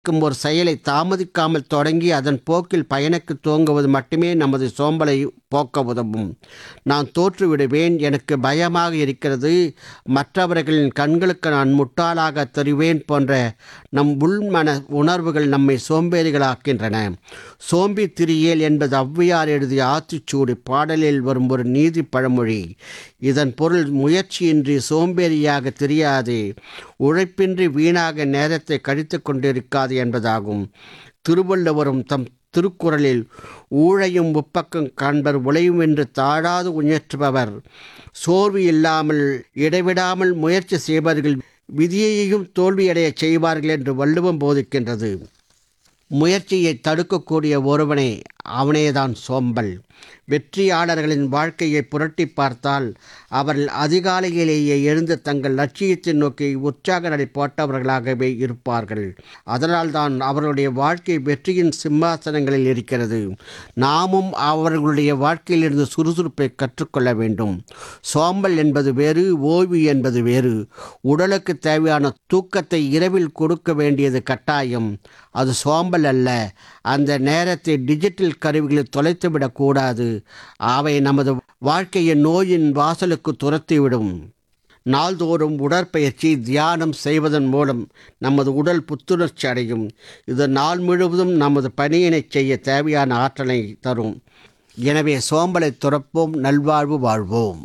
இருக்கும் ஒரு செயலை தாமதிக்காமல் தொடங்கி அதன் போக்கில் பயணக்கு துவங்குவது மட்டுமே நமது சோம்பலை போக்க உதவும் நான் தோற்றுவிடுவேன் எனக்கு பயமாக இருக்கிறது மற்றவர்களின் கண்களுக்கு நான் முட்டாளாக தெரிவேன் போன்ற நம் உள்மன உணர்வுகள் நம்மை சோம்பேறிகளாக்கின்றன சோம்பி திரியேல் என்பது ஔவையார் எழுதிய ஆத்திச்சூடி பாடலில் வரும் ஒரு நீதி பழமொழி இதன் பொருள் முயற்சியின்றி சோம்பேறியாக தெரியாது உழைப்பின்றி வீணாக நேரத்தை கழித்து கொண்டிருக்காது என்பதாகும் திருவள்ளுவரும் தம் திருக்குறளில் ஊழையும் உப்பக்கம் காண்பர் உழையும் என்று தாழாது உயற்றுபவர் சோர்வு இல்லாமல் இடைவிடாமல் முயற்சி செய்பவர்கள் விதியையும் தோல்வியடையச் செய்வார்கள் என்று வள்ளுவம் போதிக்கின்றது முயற்சியை தடுக்கக்கூடிய ஒருவனே அவனேதான் சோம்பல் வெற்றியாளர்களின் வாழ்க்கையை புரட்டி பார்த்தால் அவர்கள் அதிகாலையிலேயே எழுந்து தங்கள் லட்சியத்தை நோக்கி உற்சாக நடை போட்டவர்களாகவே இருப்பார்கள் அதனால்தான் அவர்களுடைய வாழ்க்கை வெற்றியின் சிம்மாசனங்களில் இருக்கிறது நாமும் அவர்களுடைய வாழ்க்கையிலிருந்து சுறுசுறுப்பை கற்றுக்கொள்ள வேண்டும் சோம்பல் என்பது வேறு ஓய்வு என்பது வேறு உடலுக்கு தேவையான தூக்கத்தை இரவில் கொடுக்க வேண்டியது கட்டாயம் அது சோம்பல் அல்ல அந்த நேரத்தை டிஜிட்டல் கருவிகளில் தொலைத்துவிடக்கூடாது அவை நமது வாழ்க்கையை நோயின் வாசலுக்கு துரத்திவிடும் நாள்தோறும் உடற்பயிற்சி தியானம் செய்வதன் மூலம் நமது உடல் புத்துணர்ச்சி அடையும் இது நாள் முழுவதும் நமது பணியினை செய்ய தேவையான ஆற்றலை தரும் எனவே சோம்பலை துறப்போம் நல்வாழ்வு வாழ்வோம்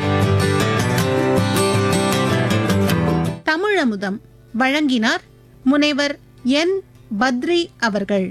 தமிழமுதம் வழங்கினார் முனைவர் என் பத்ரி அவர்கள்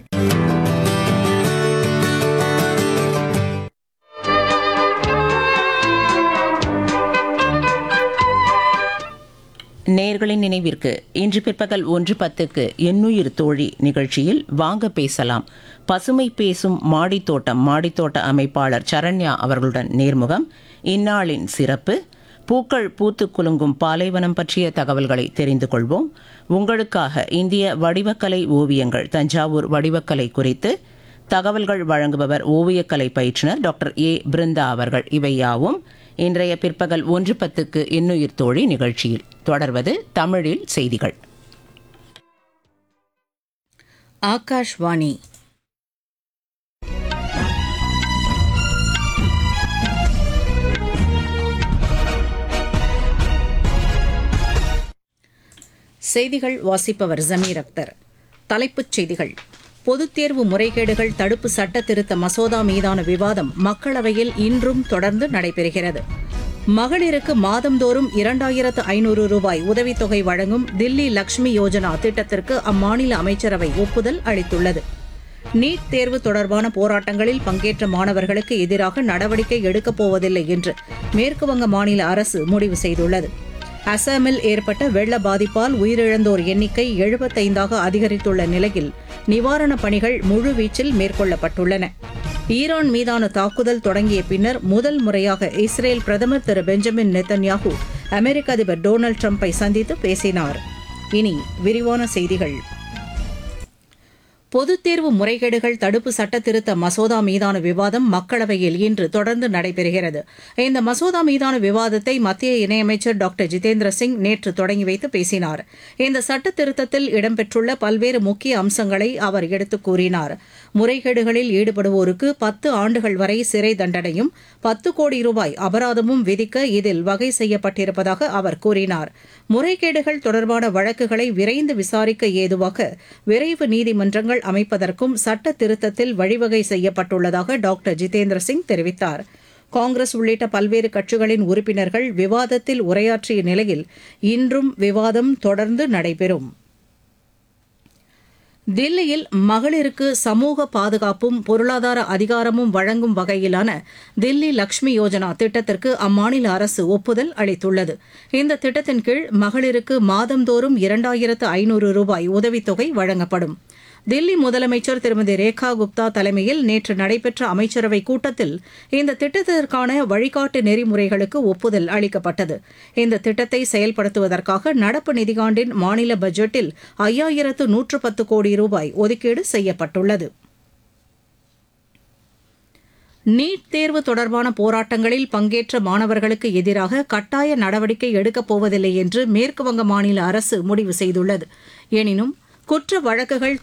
நேர்களின் நினைவிற்கு இன்று பிற்பகல் ஒன்று பத்துக்கு எண்ணுயிர் தோழி நிகழ்ச்சியில் வாங்க பேசலாம் பசுமை பேசும் மாடித்தோட்டம் மாடித்தோட்ட அமைப்பாளர் சரண்யா அவர்களுடன் நேர்முகம் இந்நாளின் சிறப்பு பூக்கள் பூத்து குலுங்கும் பாலைவனம் பற்றிய தகவல்களை தெரிந்து கொள்வோம் உங்களுக்காக இந்திய வடிவக்கலை ஓவியங்கள் தஞ்சாவூர் வடிவக்கலை குறித்து தகவல்கள் வழங்குபவர் ஓவியக்கலை பயிற்றுனர் டாக்டர் ஏ பிருந்தா அவர்கள் இவை யாவும் இன்றைய பிற்பகல் ஒன்று பத்துக்கு இன்னுயிர் தோழி நிகழ்ச்சியில் தொடர்வது தமிழில் செய்திகள் ஆகாஷ்வாணி செய்திகள் வாசிப்பவர் ஜமீர் அக்தர் தலைப்புச் செய்திகள் பொதுத் தேர்வு முறைகேடுகள் தடுப்பு சட்ட திருத்த மசோதா மீதான விவாதம் மக்களவையில் இன்றும் தொடர்ந்து நடைபெறுகிறது மகளிருக்கு மாதந்தோறும் இரண்டாயிரத்து ஐநூறு ரூபாய் உதவித்தொகை வழங்கும் தில்லி லக்ஷ்மி யோஜனா திட்டத்திற்கு அம்மாநில அமைச்சரவை ஒப்புதல் அளித்துள்ளது நீட் தேர்வு தொடர்பான போராட்டங்களில் பங்கேற்ற மாணவர்களுக்கு எதிராக நடவடிக்கை எடுக்கப் போவதில்லை என்று மேற்குவங்க மாநில அரசு முடிவு செய்துள்ளது அசாமில் ஏற்பட்ட வெள்ள பாதிப்பால் உயிரிழந்தோர் எண்ணிக்கை எழுபத்தைந்தாக அதிகரித்துள்ள நிலையில் நிவாரணப் பணிகள் முழுவீச்சில் மேற்கொள்ளப்பட்டுள்ளன ஈரான் மீதான தாக்குதல் தொடங்கிய பின்னர் முதல் முறையாக இஸ்ரேல் பிரதமர் திரு பெஞ்சமின் நெத்தன்யாகு அமெரிக்க அதிபர் டொனால்டு டிரம்பை சந்தித்து பேசினார் இனி விரிவான செய்திகள் பொதுத் தேர்வு முறைகேடுகள் தடுப்பு சட்ட திருத்த மசோதா மீதான விவாதம் மக்களவையில் இன்று தொடர்ந்து நடைபெறுகிறது இந்த மசோதா மீதான விவாதத்தை மத்திய இணையமைச்சர் டாக்டர் ஜிதேந்திர சிங் நேற்று தொடங்கி வைத்து பேசினார் இந்த சட்ட திருத்தத்தில் இடம்பெற்றுள்ள பல்வேறு முக்கிய அம்சங்களை அவர் எடுத்துக் கூறினார் முறைகேடுகளில் ஈடுபடுவோருக்கு பத்து ஆண்டுகள் வரை சிறை தண்டனையும் பத்து கோடி ரூபாய் அபராதமும் விதிக்க இதில் வகை செய்யப்பட்டிருப்பதாக அவர் கூறினார் முறைகேடுகள் தொடர்பான வழக்குகளை விரைந்து விசாரிக்க ஏதுவாக விரைவு நீதிமன்றங்கள் அமைப்பதற்கும் சட்ட திருத்தத்தில் வழிவகை செய்யப்பட்டுள்ளதாக டாக்டர் ஜிதேந்திர சிங் தெரிவித்தார் காங்கிரஸ் உள்ளிட்ட பல்வேறு கட்சிகளின் உறுப்பினர்கள் விவாதத்தில் உரையாற்றிய நிலையில் இன்றும் விவாதம் தொடர்ந்து நடைபெறும் தில்லியில் மகளிருக்கு சமூக பாதுகாப்பும் பொருளாதார அதிகாரமும் வழங்கும் வகையிலான தில்லி லக்ஷ்மி யோஜனா திட்டத்திற்கு அம்மாநில அரசு ஒப்புதல் அளித்துள்ளது இந்த திட்டத்தின் கீழ் மகளிருக்கு மாதந்தோறும் இரண்டாயிரத்து ஐநூறு ரூபாய் உதவித்தொகை வழங்கப்படும் தில்லி முதலமைச்சர் திருமதி ரேகா குப்தா தலைமையில் நேற்று நடைபெற்ற அமைச்சரவை கூட்டத்தில் இந்த திட்டத்திற்கான வழிகாட்டு நெறிமுறைகளுக்கு ஒப்புதல் அளிக்கப்பட்டது இந்த திட்டத்தை செயல்படுத்துவதற்காக நடப்பு நிதியாண்டின் மாநில பட்ஜெட்டில் ஐயாயிரத்து நூற்று பத்து கோடி ரூபாய் ஒதுக்கீடு செய்யப்பட்டுள்ளது நீட் தேர்வு தொடர்பான போராட்டங்களில் பங்கேற்ற மாணவர்களுக்கு எதிராக கட்டாய நடவடிக்கை எடுக்கப் போவதில்லை என்று மேற்குவங்க மாநில அரசு முடிவு செய்துள்ளது எனினும் குற்ற வழக்குகள்